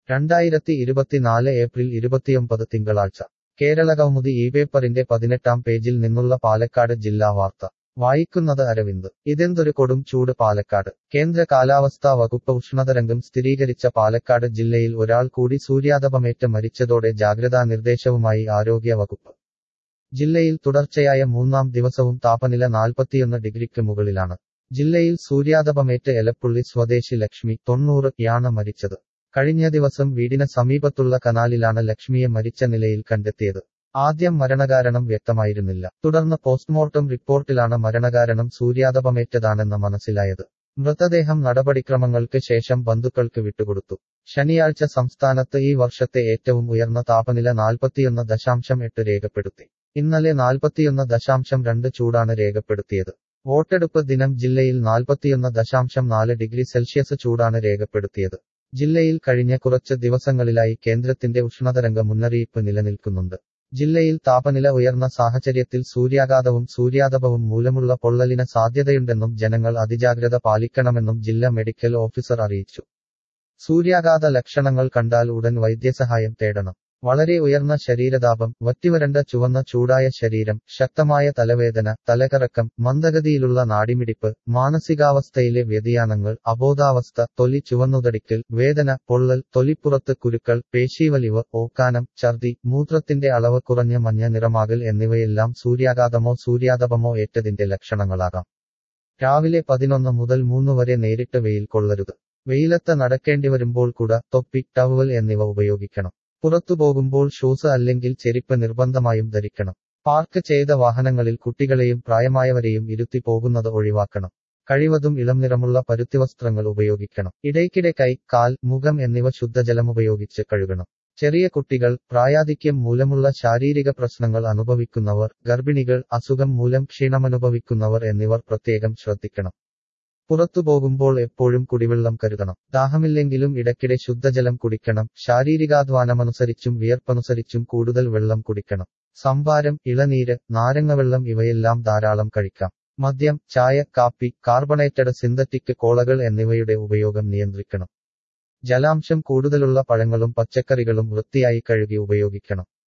രണ്ടായിരത്തി ഇരുപത്തിനാല് ഏപ്രിൽ ഇരുപത്തിയൊമ്പത് തിങ്കളാഴ്ച കേരളകൗമുദി ഈ പേപ്പറിന്റെ പതിനെട്ടാം പേജിൽ നിന്നുള്ള പാലക്കാട് ജില്ലാ വാർത്ത വായിക്കുന്നത് അരവിന്ദ് ഇതെന്തൊരു കൊടും ചൂട് പാലക്കാട് കേന്ദ്ര കാലാവസ്ഥാ വകുപ്പ് ഉഷ്ണതരംഗം സ്ഥിരീകരിച്ച പാലക്കാട് ജില്ലയിൽ ഒരാൾ കൂടി സൂര്യാതപമേറ്റ് മരിച്ചതോടെ ജാഗ്രതാ നിർദ്ദേശവുമായി ആരോഗ്യ വകുപ്പ് ജില്ലയിൽ തുടർച്ചയായ മൂന്നാം ദിവസവും താപനില നാൽപ്പത്തിയൊന്ന് ഡിഗ്രിക്ക് മുകളിലാണ് ജില്ലയിൽ സൂര്യാതപമേറ്റ് എലപ്പുള്ളി സ്വദേശി ലക്ഷ്മി തൊണ്ണൂറ് യാണ് മരിച്ചത് കഴിഞ്ഞ ദിവസം വീടിന് സമീപത്തുള്ള കനാലിലാണ് ലക്ഷ്മിയെ മരിച്ച നിലയിൽ കണ്ടെത്തിയത് ആദ്യം മരണകാരണം വ്യക്തമായിരുന്നില്ല തുടർന്ന് പോസ്റ്റ്മോർട്ടം റിപ്പോർട്ടിലാണ് മരണകാരണം സൂര്യാതപമേറ്റതാണെന്ന് മനസ്സിലായത് മൃതദേഹം നടപടിക്രമങ്ങൾക്ക് ശേഷം ബന്ധുക്കൾക്ക് വിട്ടുകൊടുത്തു ശനിയാഴ്ച സംസ്ഥാനത്ത് ഈ വർഷത്തെ ഏറ്റവും ഉയർന്ന താപനില നാൽപ്പത്തിയൊന്ന് ദശാംശം എട്ട് രേഖപ്പെടുത്തി ഇന്നലെ നാൽപ്പത്തിയൊന്ന് ദശാംശം രണ്ട് ചൂടാണ് രേഖപ്പെടുത്തിയത് വോട്ടെടുപ്പ് ദിനം ജില്ലയിൽ നാൽപ്പത്തിയൊന്ന് ദശാംശം നാല് ഡിഗ്രി സെൽഷ്യസ് ചൂടാണ് രേഖപ്പെടുത്തിയത് ജില്ലയിൽ കഴിഞ്ഞ കുറച്ച് ദിവസങ്ങളിലായി കേന്ദ്രത്തിന്റെ ഉഷ്ണതരംഗ മുന്നറിയിപ്പ് നിലനിൽക്കുന്നുണ്ട് ജില്ലയിൽ താപനില ഉയർന്ന സാഹചര്യത്തിൽ സൂര്യാഘാതവും സൂര്യാതപവും മൂലമുള്ള പൊള്ളലിന് സാധ്യതയുണ്ടെന്നും ജനങ്ങൾ അതിജാഗ്രത പാലിക്കണമെന്നും ജില്ലാ മെഡിക്കൽ ഓഫീസർ അറിയിച്ചു സൂര്യാഘാത ലക്ഷണങ്ങൾ കണ്ടാൽ ഉടൻ വൈദ്യസഹായം തേടണം വളരെ ഉയർന്ന ശരീരതാപം വറ്റിവരണ്ട ചുവന്ന ചൂടായ ശരീരം ശക്തമായ തലവേദന തലകറക്കം മന്ദഗതിയിലുള്ള നാടിമിടിപ്പ് മാനസികാവസ്ഥയിലെ വ്യതിയാനങ്ങൾ അബോധാവസ്ഥ തൊലി ചുവന്നുതടിക്കൽ വേദന പൊള്ളൽ തൊലിപ്പുറത്ത് കുരുക്കൾ പേശീവലിവ് ഓക്കാനം ഛർദി മൂത്രത്തിന്റെ അളവ് കുറഞ്ഞ മഞ്ഞ നിറമാകൽ എന്നിവയെല്ലാം സൂര്യാഘാതമോ സൂര്യാതപമോ ഏറ്റതിന്റെ ലക്ഷണങ്ങളാകാം രാവിലെ പതിനൊന്ന് മുതൽ മൂന്ന് വരെ നേരിട്ട് വെയിൽ കൊള്ളരുത് വെയിലത്ത് നടക്കേണ്ടിവരുമ്പോൾ കുട തൊപ്പി ടവൽ എന്നിവ ഉപയോഗിക്കണം പുറത്തു പോകുമ്പോൾ ഷൂസ് അല്ലെങ്കിൽ ചെരിപ്പ് നിർബന്ധമായും ധരിക്കണം പാർക്ക് ചെയ്ത വാഹനങ്ങളിൽ കുട്ടികളെയും പ്രായമായവരെയും ഇരുത്തി പോകുന്നത് ഒഴിവാക്കണം കഴിവതും ഇളം നിറമുള്ള പരുത്തിവസ്ത്രങ്ങൾ ഉപയോഗിക്കണം ഇടയ്ക്കിടെ കൈ കാൽ മുഖം എന്നിവ ശുദ്ധജലമുപയോഗിച്ച് കഴുകണം ചെറിയ കുട്ടികൾ പ്രായാധിക്യം മൂലമുള്ള ശാരീരിക പ്രശ്നങ്ങൾ അനുഭവിക്കുന്നവർ ഗർഭിണികൾ അസുഖം മൂലം ക്ഷീണമനുഭവിക്കുന്നവർ എന്നിവർ പ്രത്യേകം ശ്രദ്ധിക്കണം പുറത്തു പോകുമ്പോൾ എപ്പോഴും കുടിവെള്ളം കരുതണം ദാഹമില്ലെങ്കിലും ഇടയ്ക്കിടെ ശുദ്ധജലം കുടിക്കണം ശാരീരികാധ്വാനമനുസരിച്ചും വിയർപ്പനുസരിച്ചും കൂടുതൽ വെള്ളം കുടിക്കണം സംഭാരം ഇളനീര് നാരങ്ങവെള്ളം ഇവയെല്ലാം ധാരാളം കഴിക്കാം മദ്യം ചായ കാപ്പി കാർബണേറ്റഡ് സിന്തറ്റിക് കോളകൾ എന്നിവയുടെ ഉപയോഗം നിയന്ത്രിക്കണം ജലാംശം കൂടുതലുള്ള പഴങ്ങളും പച്ചക്കറികളും വൃത്തിയായി കഴുകി ഉപയോഗിക്കണം